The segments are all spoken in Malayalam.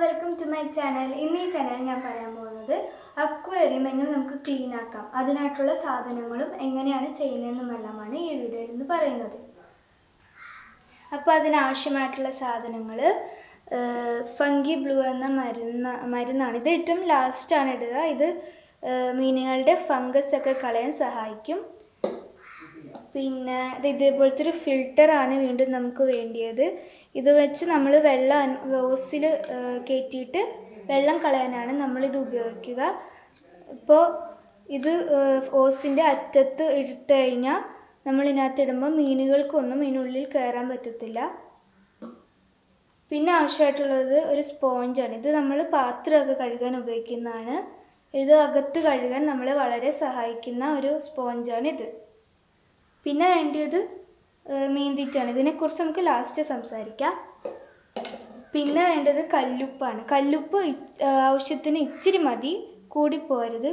വെൽക്കം ടു മൈ ചാനൽ ഇന്ന് ഈ ചാനൽ ഞാൻ പറയാൻ പോകുന്നത് അക്വേറിയം എങ്ങനെ നമുക്ക് ക്ലീൻ ആക്കാം അതിനായിട്ടുള്ള സാധനങ്ങളും എങ്ങനെയാണ് ചെയ്യുന്നതെന്നുമെല്ലാമാണ് ഈ വീഡിയോയിൽ നിന്ന് പറയുന്നത് അപ്പോൾ അതിനാവശ്യമായിട്ടുള്ള സാധനങ്ങൾ ഫംഗി ബ്ലൂ എന്ന മരുന്ന് മരുന്നാണ് ഇത് ഏറ്റവും ലാസ്റ്റാണ് ഇടുക ഇത് ഏഹ്, മീനുകളുടെ ഫംഗസ് ഒക്കെ കളയാൻ സഹായിക്കും പിന്നെ ഇത് ഇതേപോലത്തെ ഒരു ഫിൽറ്ററാണ് വീണ്ടും നമുക്ക് വേണ്ടിയത് ഇത് വെച്ച് നമ്മൾ വെള്ളം ഓസിൽ കയറ്റിയിട്ട് വെള്ളം കളയാനാണ് നമ്മളിത് ഉപയോഗിക്കുക ഇപ്പോൾ ഇത് ഓസിൻ്റെ അറ്റത്ത് ഇട്ട് കഴിഞ്ഞാൽ നമ്മൾ ഇതിനകത്ത് ഇടുമ്പോൾ മീനുകൾക്കൊന്നും ഇതിനുള്ളിൽ കയറാൻ പറ്റത്തില്ല പിന്നെ ആവശ്യമായിട്ടുള്ളത് ഒരു സ്പോഞ്ചാണ് ഇത് നമ്മൾ പാത്രമൊക്കെ കഴുകാൻ ഉപയോഗിക്കുന്നതാണ് ഇത് അകത്ത് കഴുകാൻ നമ്മളെ വളരെ സഹായിക്കുന്ന ഒരു സ്പോഞ്ചാണ് ഇത് പിന്നെ വേണ്ടിയത് ഏഹ്, മീൻതീറ്റാണ് ഇതിനെക്കുറിച്ച് നമുക്ക് ലാസ്റ്റ് സംസാരിക്കാം പിന്നെ വേണ്ടത് കല്ലുപ്പാണ് കല്ലുപ്പ് ഇച്ച്- ഏഹ്, ആവശ്യത്തിന് ഇച്ചിരി മതി കൂടിപ്പോരുത്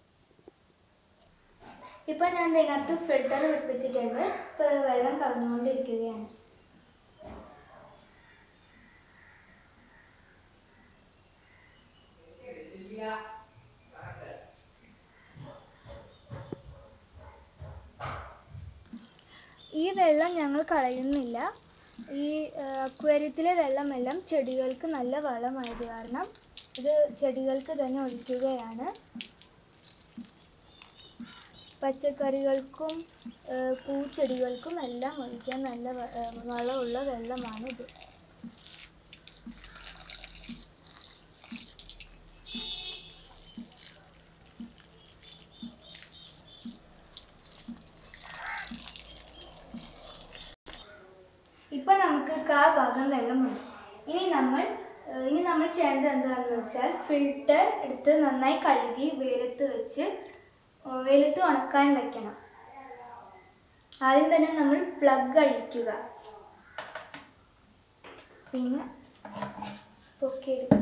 ഇപ്പം ഞാൻ ഇതിനകത്ത് ഫിൽറ്റർ വെപ്പിച്ചിട്ടുണ്ട് ഇപ്പോൾ വെള്ളം കളഞ്ഞുകൊണ്ടിരിക്കുകയാണ് ഈ വെള്ളം ഞങ്ങൾ കളയുന്നില്ല ഈ അക്വേറിയത്തിലെ വെള്ളമെല്ലാം ചെടികൾക്ക് നല്ല വളമായത് കാരണം ഇത് ചെടികൾക്ക് തന്നെ ഒഴിക്കുകയാണ് പച്ചക്കറികൾക്കും ഏഹ്, പൂച്ചെടികൾക്കും എല്ലാം ഒഴിക്കാൻ നല്ല വ- ഏഹ്, വളമുള്ള വെള്ളമാണിത് ഇപ്പൊ നമുക്ക് കാ ഭാഗം വെള്ളമുണ്ട് ഇനി നമ്മൾ ഏഹ്, ഇനി നമ്മൾ ചെയ്യേണ്ടത് എന്താണെന്ന് വെച്ചാൽ ഫിൽറ്റർ എടുത്ത് നന്നായി കഴുകി വെയിലത്ത് വെച്ച് ഏഹ്, വെയിലത്ത് ഉണക്കാൻ വെക്കണം ആദ്യം തന്നെ നമ്മൾ പ്ലഗ് അഴിക്കുക പിന്നെ പൊക്കിയെടുക്കുക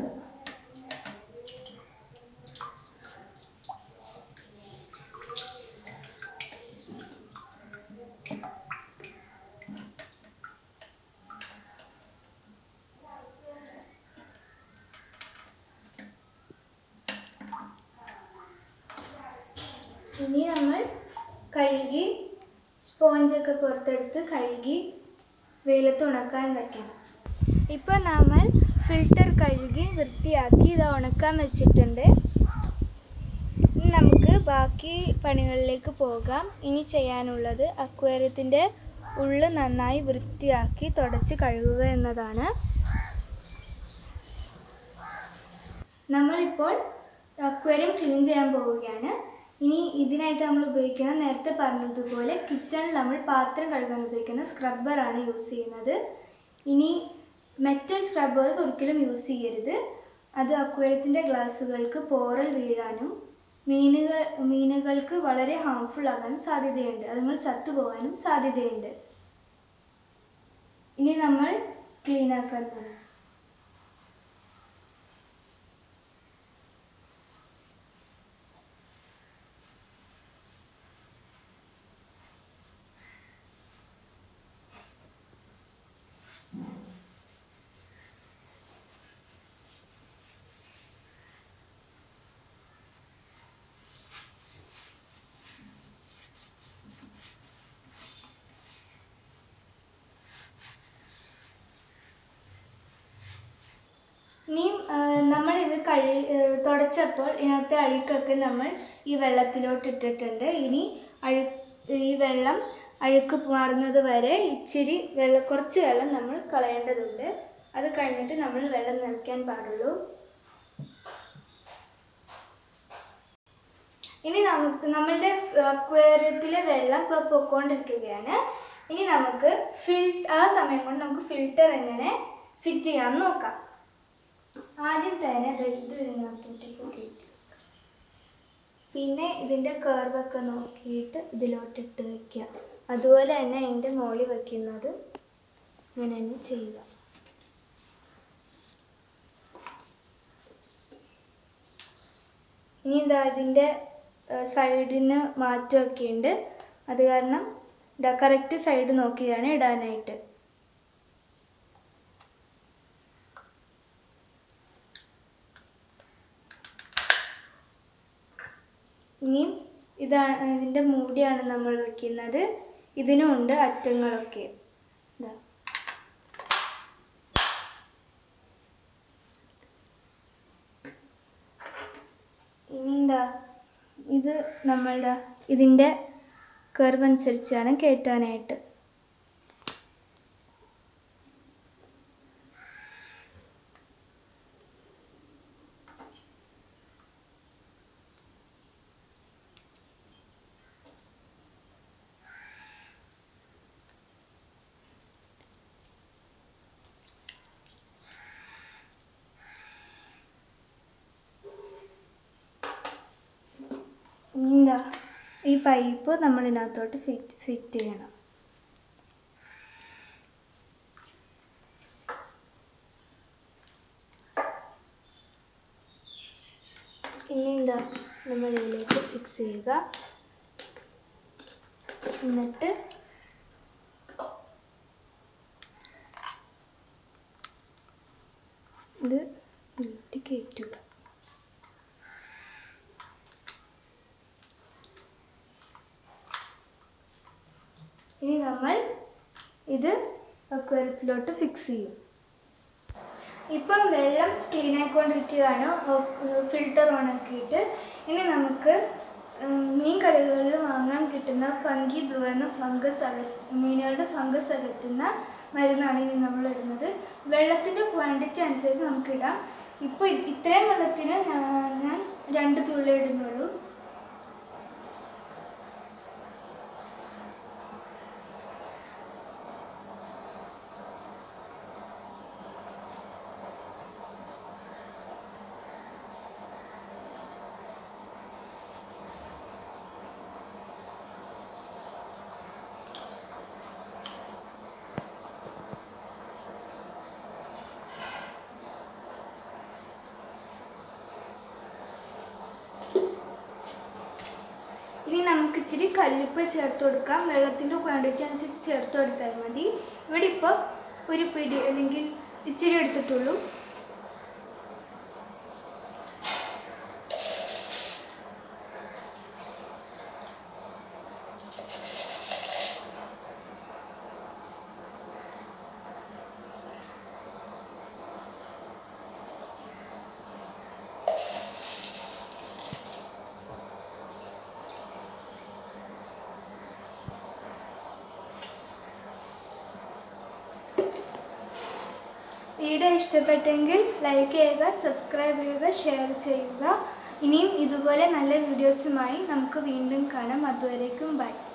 ഇനി നമ്മൾ കഴുകി സ്പോഞ്ചൊക്കെ പുറത്തെടുത്ത് കഴുകി വെയിലത്ത് ഉണക്കാൻ വെക്കണം ഇപ്പോൾ നമ്മൾ ഫിൽറ്റർ കഴുകി വൃത്തിയാക്കി ഇത് ഉണക്കാൻ വെച്ചിട്ടുണ്ട് ഇനി നമുക്ക് ബാക്കി പണികളിലേക്ക് പോകാം ഇനി ചെയ്യാനുള്ളത് അക്വേറിയത്തിൻ്റെ ഉള്ളു നന്നായി വൃത്തിയാക്കി തുടച്ച് കഴുകുക എന്നതാണ് നമ്മളിപ്പോൾ അക്വേറിയം ക്ലീൻ ചെയ്യാൻ പോവുകയാണ് ഇനി ഇതിനായിട്ട് നമ്മൾ ഉപയോഗിക്കുന്ന നേരത്തെ പറഞ്ഞതുപോലെ കിച്ചണിൽ നമ്മൾ പാത്രം കഴുകാൻ ഉപയോഗിക്കുന്ന സ്ക്രബ്ബറാണ് യൂസ് ചെയ്യുന്നത് ഇനി മെറ്റൽ സ്ക്രബ്ബേഴ്സ് ഒരിക്കലും യൂസ് ചെയ്യരുത് അത് അക്വേറിയത്തിൻ്റെ ഗ്ലാസ്സുകൾക്ക് പോറൽ വീഴാനും മീനുകൾ മീനുകൾക്ക് വളരെ ഹാംഫുൾ ആകാനും സാധ്യതയുണ്ട് അതുങ്ങൾ ചത്തുപോകാനും സാധ്യതയുണ്ട് ഇനി നമ്മൾ ക്ലീൻ ആക്കാൻ പോകും ഇനിയും നമ്മൾ ഇത് കഴി ഏഹ് തുടച്ചപ്പോൾ ഇതിനകത്തെ അഴുക്കൊക്കെ നമ്മൾ ഈ വെള്ളത്തിലോട്ട് ഇട്ടിട്ടുണ്ട് ഇനി അഴു ഈ വെള്ളം അഴുക്ക് മാറുന്നത് വരെ ഇച്ചിരി വെള്ളം കുറച്ച് വെള്ളം നമ്മൾ കളയേണ്ടതുണ്ട് അത് കഴിഞ്ഞിട്ട് നമ്മൾ വെള്ളം നിറയ്ക്കാൻ പാടുള്ളൂ ഇനി നമുക്ക് നമ്മളുടെ അക്വേറിയത്തിലെ വെള്ളം ഇപ്പോൾ പൊക്കോണ്ടിരിക്കുകയാണ് ഇനി നമുക്ക് ഫിൽ ആ സമയം കൊണ്ട് നമുക്ക് ഫിൽറ്റർ എങ്ങനെ ഫിറ്റ് ചെയ്യാമെന്ന് നോക്കാം ആദ്യം തന്നെ ദേ ഇത് ഇതിനകത്തോട്ട് കയറ്റി വെക്കുക. പിന്നെ ഇതിൻ്റെ കർവൊക്കെ നോക്കിയിട്ട് ഇതിലോട്ട് ഇട്ട് വെക്കുക അതുപോലെ തന്നെ അതിൻ്റെ മുകളിൽ വെക്കുന്നത് ഇങ്ങനെ തന്നെ ചെയ്യുക ഇനി എന്താ ഇതിൻ്റെ സൈഡിന് മാറ്റമൊക്കെ ഉണ്ട് അത് കാരണം ഇതാ കറക്റ്റ് സൈഡ് നോക്കിയാണ് ഇടാനായിട്ട് ഇനിയും ഇതാണ് ഇതിൻ്റെ മൂടിയാണ് നമ്മൾ വെക്കുന്നത് ഇതിനും ഉണ്ട് അറ്റങ്ങളൊക്കെ ഇതാ ഇനി എന്താ ഇത് നമ്മളുടെ ഇതിൻ്റെ കർവ് അനുസരിച്ചാണ് കയറ്റാനായിട്ട് ഇനി എന്താ ഈ പൈപ്പ് നമ്മൾ ഇതിനകത്തോട്ട് ഫിറ്റ് ഫിറ്റ് ചെയ്യണം ഇനി എന്താ നമ്മൾ ഇതിലേക്ക് ഫിക്സ് ചെയ്യുക എന്നിട്ട് ഇത് വീട്ടിൽ കയറ്റുക ഇനി നമ്മൾ ഇത് അക്വരത്തിലോട്ട് ഫിക്സ് ചെയ്യും ഇപ്പം വെള്ളം ക്ലീൻ ആയിക്കൊണ്ടിരിക്കുകയാണ് ഫിൽറ്റർ ഓൺ ആക്കിയിട്ട് ഇനി നമുക്ക് ഉം, മീൻ കടകളിൽ വാങ്ങാൻ കിട്ടുന്ന ഫംഗി ബ്ലൂ എന്ന ഫംഗസ് അക മീനുകളുടെ ഫംഗസ് അകറ്റുന്ന മരുന്നാണ് ഇനി നമ്മൾ ഇടുന്നത് വെള്ളത്തിൻ്റെ ക്വാണ്ടിറ്റി അനുസരിച്ച് നമുക്ക് ഇടാം ഇപ്പോൾ ഇത്രയും വെള്ളത്തിന് ഞാൻ- ഞാൻ രണ്ട് തുള്ളി ഇടുന്നുള്ളൂ ഇനി നമുക്ക് ഇച്ചിരി കല്ലുപ്പ് ചേർത്ത് കൊടുക്കാം വെള്ളത്തിൻ്റെ ക്വാണ്ടിറ്റി അനുസരിച്ച് ചേർത്ത് കൊടുത്താൽ മതി ഇവിടെ ഇപ്പോൾ ഒരു പിടി അല്ലെങ്കിൽ ഇച്ചിരി എടുത്തിട്ടുള്ളൂ വീഡിയോ ഇഷ്ടപ്പെട്ടെങ്കിൽ ലൈക്ക് ചെയ്യുക സബ്സ്ക്രൈബ് ചെയ്യുക ഷെയർ ചെയ്യുക ഇനിയും ഇതുപോലെ നല്ല വീഡിയോസുമായി നമുക്ക് വീണ്ടും കാണാം അതുവരേക്കും ബൈ